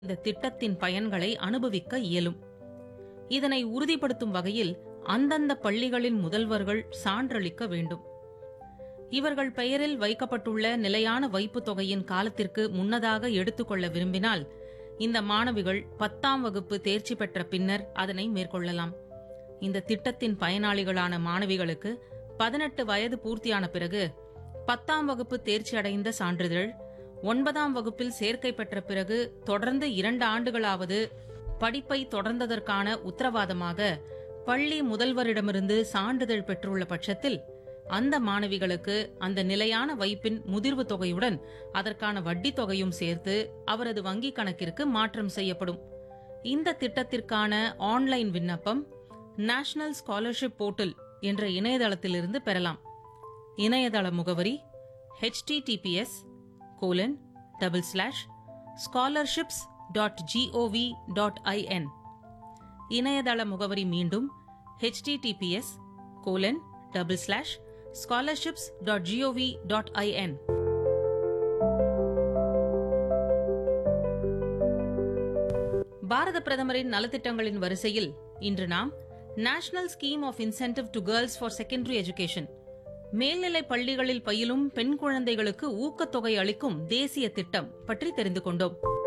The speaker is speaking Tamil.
இந்த திட்டத்தின் பயன்களை அனுபவிக்க இயலும் இதனை உறுதிப்படுத்தும் வகையில் அந்தந்த பள்ளிகளின் முதல்வர்கள் சான்றளிக்க வேண்டும் இவர்கள் பெயரில் வைக்கப்பட்டுள்ள நிலையான வைப்புத் தொகையின் காலத்திற்கு முன்னதாக எடுத்துக்கொள்ள விரும்பினால் இந்த மாணவிகள் பத்தாம் வகுப்பு தேர்ச்சி பெற்ற பின்னர் அதனை மேற்கொள்ளலாம் இந்த திட்டத்தின் பயனாளிகளான மாணவிகளுக்கு பதினெட்டு வயது பூர்த்தியான பிறகு பத்தாம் வகுப்பு தேர்ச்சி அடைந்த சான்றிதழ் ஒன்பதாம் வகுப்பில் சேர்க்கை பெற்ற பிறகு தொடர்ந்து இரண்டு ஆண்டுகளாவது படிப்பை தொடர்ந்ததற்கான உத்தரவாதமாக பள்ளி முதல்வரிடமிருந்து சான்றிதழ் பெற்றுள்ள பட்சத்தில் அந்த மாணவிகளுக்கு அந்த நிலையான வைப்பின் முதிர்வு தொகையுடன் அதற்கான வட்டி தொகையும் சேர்த்து அவரது வங்கிக் கணக்கிற்கு மாற்றம் செய்யப்படும் இந்த திட்டத்திற்கான ஆன்லைன் விண்ணப்பம் நேஷனல் ஸ்காலர்ஷிப் போர்ட்டல் என்ற இணையதளத்திலிருந்து பெறலாம் இணையதள முகவரி https colon double slash scholarships dot gov dot IN இணையதள முகவரி மீண்டும் https colon double slash scholarships dot gov dot IN பாரத பிரதமரின் நலத்திட்டங்களின் வரிசையில் இன்று நாம் national scheme of incentive to girls for secondary education மேல்நிலை பள்ளிகளில் பயிலும் பெண் குழந்தைகளுக்கு ஊக்கத்தொகை அளிக்கும் தேசிய திட்டம் பற்றி தெரிந்து கொண்டோம்